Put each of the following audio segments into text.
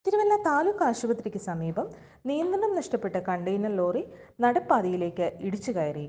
തിരുവല്ല താലൂക്ക് ആശുപത്രിക്ക് സമീപം നിയന്ത്രണം നഷ്ടപ്പെട്ട കണ്ടെയ്നർ ലോറി നടപ്പാതയിലേക്ക് ഇടിച്ചു കയറി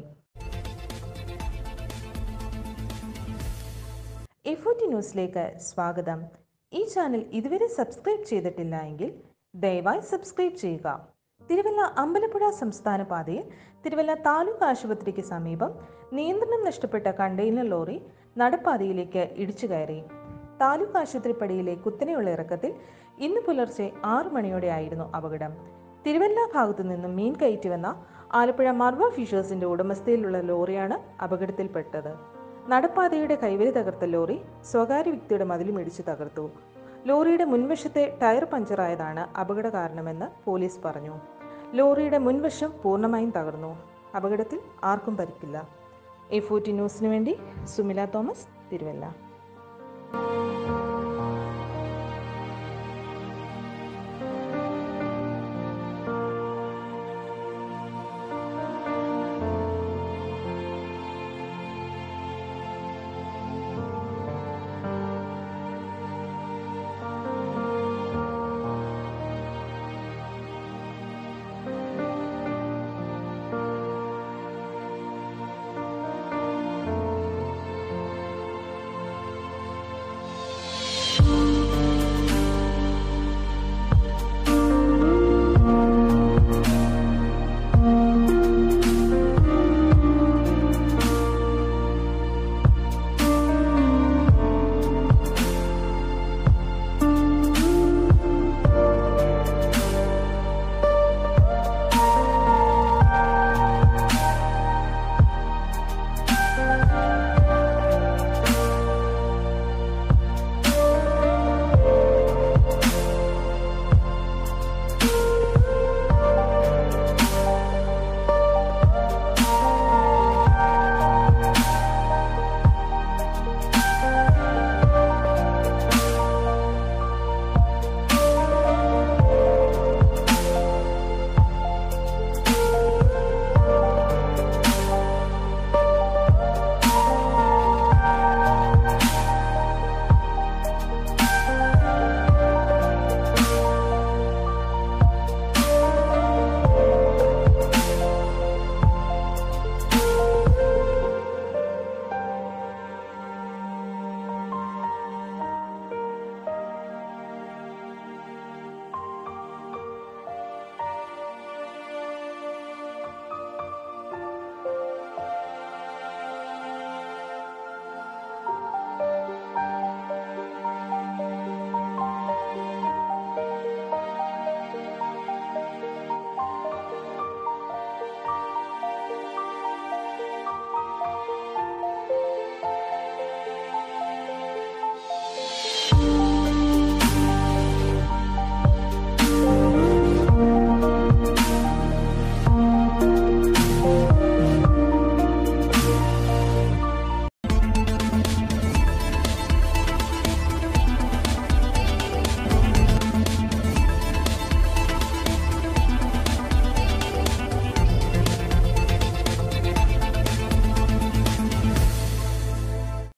എഫോർട്ടി ന്യൂസിലേക്ക് സ്വാഗതം ഈ ചാനൽ ഇതുവരെ സബ്സ്ക്രൈബ് ചെയ്തിട്ടില്ല എങ്കിൽ ദയവായി സബ്സ്ക്രൈബ് ചെയ്യുക തിരുവല്ല അമ്പലപ്പുഴ സംസ്ഥാന പാതയിൽ തിരുവല്ല താലൂക്ക് ആശുപത്രിക്ക് സമീപം നിയന്ത്രണം നഷ്ടപ്പെട്ട കണ്ടെയ്നർ ലോറി നടപ്പാതയിലേക്ക് ഇടിച്ചു കയറി താലൂക്ക് ആശുപത്രിപ്പടിയിലെ കുത്തനെയുള്ള ഇറക്കത്തിൽ ഇന്ന് പുലർച്ചെ ആറു മണിയോടെയായിരുന്നു അപകടം തിരുവല്ല ഭാഗത്തു നിന്നും മീൻ കയറ്റി വന്ന ആലപ്പുഴ മർവ ഫിഷേഴ്സിന്റെ ഉടമസ്ഥയിലുള്ള ലോറിയാണ് അപകടത്തിൽപ്പെട്ടത് നടപ്പാതയുടെ കൈവരി തകർത്ത ലോറി സ്വകാര്യ വ്യക്തിയുടെ മതിലും ഇടിച്ചു തകർത്തു ലോറിയുടെ മുൻവശത്തെ ടയർ പഞ്ചറായതാണ് അപകട കാരണമെന്ന് പോലീസ് പറഞ്ഞു ലോറിയുടെ മുൻവശം പൂർണ്ണമായും തകർന്നു അപകടത്തിൽ ആർക്കും പരിക്കില്ല എ ഫോർട്ടി ന്യൂസിനു വേണ്ടി സുമില തോമസ് തിരുവല്ല